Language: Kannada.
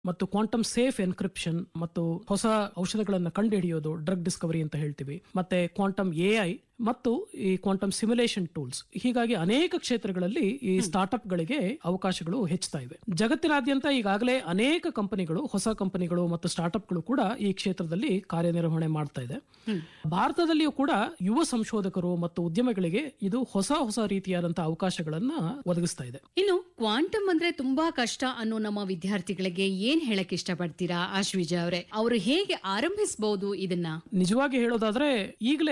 ಮತ್ತು ಕ್ವಾಂಟಮ್ ಸೇಫ್ ಎನ್ಕ್ರಿಪ್ಷನ್ ಮತ್ತು ಹೊಸ ಔಷಧಗಳನ್ನು ಕಂಡುಹಿಡಿಯೋದು ಡ್ರಗ್ ಡಿಸ್ಕವರಿ ಅಂತ ಹೇಳ್ತೀವಿ ಮತ್ತೆ ಕ್ವಾಂಟಮ್ ಎಐ ಮತ್ತು ಈ ಕ್ವಾಂಟಮ್ ಸಿಮ್ಯುಲೇಷನ್ ಟೂಲ್ಸ್ ಹೀಗಾಗಿ ಅನೇಕ ಕ್ಷೇತ್ರಗಳಲ್ಲಿ ಈ ಸ್ಟಾರ್ಟ್ಅಪ್ ಗಳಿಗೆ ಅವಕಾಶಗಳು ಹೆಚ್ಚುತ್ತಾ ಇವೆ ಜಗತ್ತಿನಾದ್ಯಂತ ಈಗಾಗಲೇ ಅನೇಕ ಕಂಪನಿಗಳು ಹೊಸ ಕಂಪನಿಗಳು ಮತ್ತು ಸ್ಟಾರ್ಟ್ಅಪ್ಗಳು ಕೂಡ ಈ ಕ್ಷೇತ್ರದಲ್ಲಿ ಕಾರ್ಯನಿರ್ವಹಣೆ ಮಾಡ್ತಾ ಇದೆ ಭಾರತದಲ್ಲಿಯೂ ಕೂಡ ಯುವ ಸಂಶೋಧಕರು ಮತ್ತು ಉದ್ಯಮಿಗಳಿಗೆ ಇದು ಹೊಸ ಹೊಸ ರೀತಿಯಾದಂತಹ ಅವಕಾಶಗಳನ್ನ ಒದಗಿಸ್ತಾ ಇದೆ ಇನ್ನು ಕ್ವಾಂಟಮ್ ಅಂದ್ರೆ ತುಂಬಾ ಕಷ್ಟ ಅನ್ನೋ ನಮ್ಮ ವಿದ್ಯಾರ್ಥಿಗಳಿಗೆ ಏನ್ ಹೇಳಕ್ ಇಷ್ಟಪಡ್ತೀರಾ ಆಶ್ವಿಜಾ ಅವರೇ ಅವರು ಹೇಗೆ ಆರಂಭಿಸಬಹುದು ಇದನ್ನ ನಿಜವಾಗಿ ಹೇಳೋದಾದ್ರೆ ಈಗಲೇ